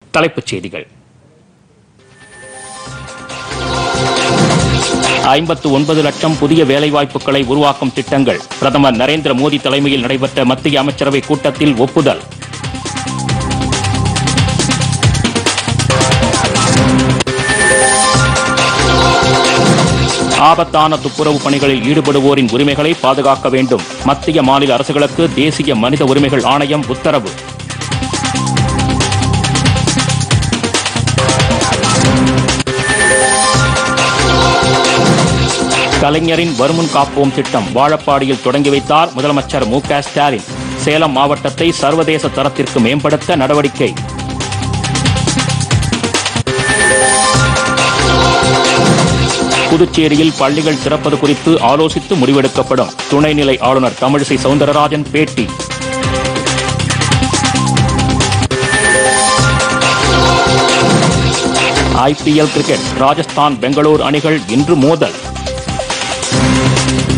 தலைப்புச் செய்திகள் ஐம்பத்து ஒன்பது லட்சம் புதிய வேலைவாய்ப்புகளை உருவாக்கும் திட்டங்கள் பிரதமர் நரேந்திர மோடி தலைமையில் நடைபெற்ற மத்திய அமைச்சரவை கூட்டத்தில் ஒப்புதல் ஆபத்தான துப்புரவு பணிகளில் ஈடுபடுவோரின் உரிமைகளை பாதுகாக்க வேண்டும் மத்திய மாநில அரசுகளுக்கு தேசிய மனித உரிமைகள் ஆணையம் உத்தரவு கலைஞரின் வருமுன் காப்போம் திட்டம் வாழப்பாடியில் தொடங்கி வைத்தார் முதலமைச்சர் மு க ஸ்டாலின் சேலம் மாவட்டத்தை சர்வதேச தரத்திற்கு மேம்படுத்த நடவடிக்கை புதுச்சேரியில் பள்ளிகள் திறப்பது குறித்து ஆலோசித்து முடிவெடுக்கப்படும் துணைநிலை ஆளுநர் தமிழிசை சவுந்தரராஜன் பேட்டி ஐபிஎல் கிரிக்கெட் ராஜஸ்தான் பெங்களூர் அணிகள் இன்று மோதல்